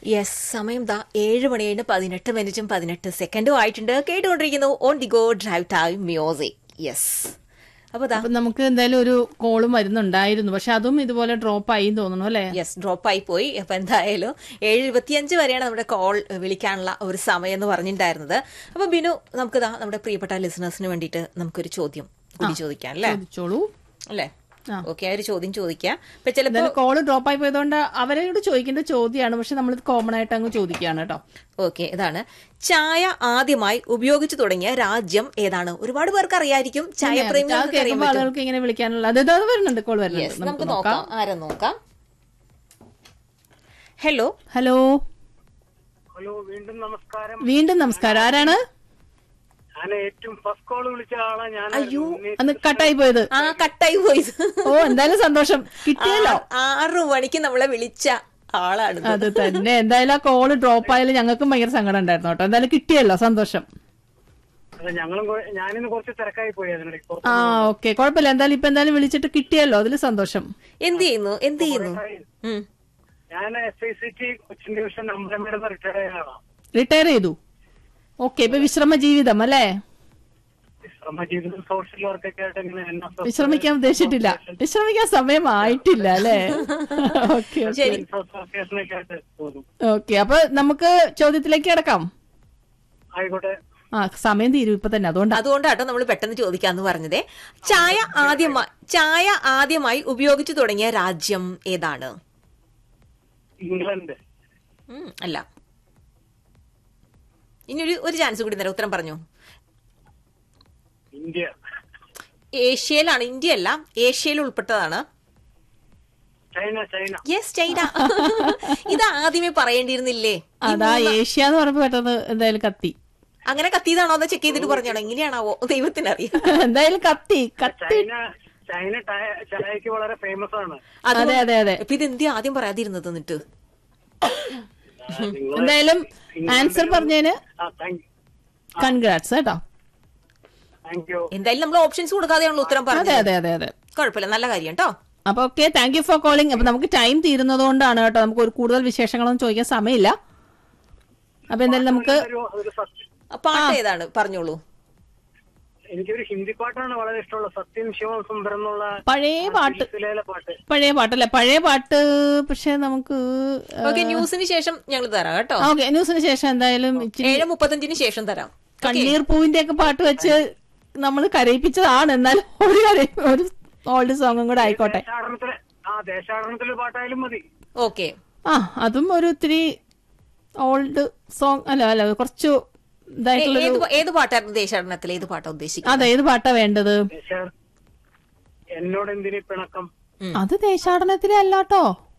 Yes സമയം ദാ ഏഴ് മണിയേഴ് പതിനെട്ട് മിനിറ്റും പതിനെട്ട് സെക്കൻഡും ആയിട്ടുണ്ട് കേട്ടുകൊണ്ടിരിക്കുന്നു on the go drive time music yes അപ്പൊ ദാ അപ്പൊ നമുക്ക് എന്തായാലും ഒരു കോളും വരുന്നുണ്ടായിരുന്നു പക്ഷെ അതും ഇതുപോലെ ഡ്രോപ്പ് ആയി തോന്നുന്നു അല്ലേ യെസ് ഡ്രോപ്പ് ആയി പോയി അപ്പൊ എന്തായാലും ഏഴ് ഇരുപത്തിയഞ്ച് വരെയാണ് നമ്മുടെ കോൾ വിളിക്കാനുള്ള ഒരു സമയം എന്ന് പറഞ്ഞിട്ടുണ്ടായിരുന്നത് അപ്പൊ ബിനു നമുക്ക് ദാ നമ്മുടെ പ്രിയപ്പെട്ട ലിസണേഴ്സിന് വേണ്ടിയിട്ട് നമുക്കൊരു ചോദ്യം കൂടി ചോദിക്കാം അല്ലേ ചോദിച്ചോളൂ അല്ലേ ആ. ഓക്കെ ആ ഒരു ചോദ്യം ചോദിക്കാം ഇപ്പൊ ചിലപ്പോ എന്തായാലും കോള് ഡ്രോപ്പ് ആയി പോയതുകൊണ്ട് അവരോട് ചോദിക്കേണ്ട ചോദ്യമാണ് പക്ഷെ നമ്മൾ കോമൺ ആയിട്ട് അങ്ങ് ചോദിക്കുകയാണ് കേട്ടോ ഓക്കെ ഇതാണ് ചായ ആദ്യമായി ഉപയോഗിച്ചു തുടങ്ങിയ രാജ്യം ഏതാണ് ഒരുപാട് പേർക്ക് അറിയായിരിക്കും ചായ അത് പ്രേമികൾക്ക് അറിയാൻ കേൾക്കുമ്പോൾ പറ്റും ആളുകൾക്ക് ഇങ്ങനെ വിളിക്കാനുള്ള അത് ഇത് വരുന്നുണ്ട് കോൾ യെസ് വരുന്നുണ്ട് നമുക്ക് നോക്കാം ആരെ നോക്കാം ഹലോ ഹലോ ഹലോ വീണ്ടും നമസ്കാരം വീണ്ടും നമസ്കാരം ആരാണ് ഞാൻ ഏറ്റവും ഫസ്റ്റ് കോൾ വിളിച്ച ആളാ ഞാൻ അയ്യോ. അന്ന് കട്ടായി പോയത് ആ കട്ടായി പോയത് ഓ എന്തായാലും സന്തോഷം കിട്ടിയല്ലോ ആ- ആറ് മണിക്ക് നമ്മളെ വിളിച്ച ആളാണ് ഇത്. അത് തന്നെ എന്തായാലും ആ കോള് ഡ്രോപ്പ് ആയാലും ഞങ്ങൾക്കും ഭയങ്കര സങ്കടം ഉണ്ടായിരുന്നു കേട്ടോ എന്തായാലും കിട്ടിയല്ലോ സന്തോഷം ഞങ്ങളും കൊ- ഞാനിന്ന് കുറച്ച് തിരക്കായി പോയി അതിനിടയ്ക്ക് കുറച്ച് ആ ഓക്കെ കുഴപ്പമില്ല എന്തായാലും ഇപ്പൊ എന്തായാലും വിളിച്ചിട്ട് കിട്ടിയല്ലോ അതിൽ സന്തോഷം എന്ത് ചെയ്യുന്നു എന്ത് ചെയ്യുന്നു ഉം. ഞാൻ S I C T Cochin division അമ്പലമേടുന്ന് റിട്ടയർ ആയ ആളാണ് റിട്ടയർ ചെയ്തു ഓക്കെ ഇപ്പൊ വിശ്രമ ജീവിതം അല്ലേ വിശ്രമ ജീവിതം സോഷ്യൽ വർക്കൊക്കെ ആയിട്ട് ഇങ്ങനെ NSS വിശ്രമിക്കാൻ ഉദ്ദേശിച്ചിട്ടില്ല വിശ്രമിക്കാൻ സമയമായിട്ടില്ല അല്ലേ ഓക്കെ ശരി അസോസിയേഷനൊക്കെ ആയിട്ട് പോകുന്നു ഓക്കെ അപ്പൊ നമുക്ക് ചോദ്യത്തിലേക്ക് കിടക്കാം ആയിക്കോട്ടെ ആ സമയം തീരും ഇപ്പൊ തന്നെ അതുകൊണ്ടാ അതുകൊണ്ടാട്ടോ നമ്മൾ പെട്ടെന്ന് ചോദിക്കാന്ന് പറഞ്ഞതേ ചായ ആദ്യമായി ചായ ആദ്യമായി ഉപയോഗിച്ചു തുടങ്ങിയ രാജ്യം ഏതാണ് ഇംഗ്ലണ്ട് ഉം, അല്ല ഇനി ഒരു ഒരു ചാൻസ് കൂടി തരാം ഉത്തരം പറഞ്ഞു ഇന്ത്യ ഏഷ്യയിലാണ് ഇന്ത്യ അല്ല ഏഷ്യയിൽ ഉൾപ്പെട്ടതാണ് ചൈന ചൈന യെസ് ചൈന ഇത് ആദ്യമേ പറയേണ്ടിയിരുന്നില്ലേ അതാ ഏഷ്യ എന്ന് പറഞ്ഞപ്പോ പെട്ടെന്ന് എന്തായാലും കത്തി അങ്ങനെ കത്തിയതാണോ അതോ ചെക്ക് ചെയ്തിട്ട് പറഞ്ഞാണോ എങ്ങനെയാണാവോ ദൈവത്തിനറിയാം എന്തായാലും കത്തി കത്തി ചൈന ചൈന ടയ- ചായക്ക് വളരെ ഫേമസ് ആണ് അതെ അതെ അതെ ഇപ്പൊ ഇത് എന്തിയാ ആദ്യം പറയാതിരുന്നത് എന്നിട്ട് നിങ്ങൾ എന്തായാലും ആൻസർ പറഞ്ഞതിന് ആ താങ്ക് കൺഗ്രാറ്റ്സ് കേട്ടോ താങ്ക് യു എന്തായാലും നമ്മൾ ഓപ്ഷൻസ് കൊടുക്കാതെയാണല്ലോ ഉത്തരം അതെ പറഞ്ഞത് അതെ അതെ അതെ കുഴപ്പമില്ല നല്ല കാര്യം കേട്ടോ അപ്പൊ okay thank you for calling അപ്പൊ നമുക്ക് ടൈം തീരുന്നത് കൊണ്ടാണ് കേട്ടോ നമുക്ക് ഒരു കൂടുതൽ വിശേഷങ്ങളൊന്നും ചോദിക്കാൻ സമയമില്ല അപ്പൊ എന്തായാലും നമുക്ക് ഒരു- ഒരു സത്യം ആ, പാട്ട് ഏതാണ് പറഞ്ഞോളൂ എനിക്കൊരു ഹിന്ദി പാട്ടാണ് വളരെ ഇഷ്ടമുള്ള സത്യം ശിവം സുന്ദരം എന്നുള്ള പഴയ പാട്ട് സിലസിലയിലെ പാട്ട് പഴയ പാട്ടല്ലേ പഴയ പാട്ട് പക്ഷെ നമുക്ക് ഓക്കെ ന്യൂസിന് ശേഷം ഞങ്ങൾ തരാം കേട്ടോ ഓക്കെ ന്യൂസിന് ശേഷം എന്തായാലും ഇച്ചിരി ഏഴ് മുപ്പത്തഞ്ചിന് ശേഷം തരാം കണ്ണീർ പൂവിന്റെ ഒക്കെ പാട്ട് വെച്ച് നമ്മൾ കരയിപ്പിച്ചതാണ് എന്നാലും ഒരു കരയി- ഒരു ഓൾഡ് സോങ്ങും കൂടെ ആയിക്കോട്ടെ ദേശാടനത്തിലെ ആ ദേശാടനത്തിലെ പാട്ടായാലും മതി ഓക്കെ ആ അതും ഒരു ഇത്തിരി ഓൾഡ് സോങ് അല്ല അല്ല കുറച്ച് ഇതായിട്ടുള്ള ഏത് പ- ഏത് പാട്ടായിരുന്നു ദേശാടനത്തിൽ ഏത് പാട്ടാ ഉദ്ദേശിക്കുന്നത് അതെ ഏത് പാട്ടാ വേണ്ടത് ദേശാ എന്നോട് എന്തിനീ പിണക്കം അത് ദേശാടനത്തിലെ അല്ലാട്ടോ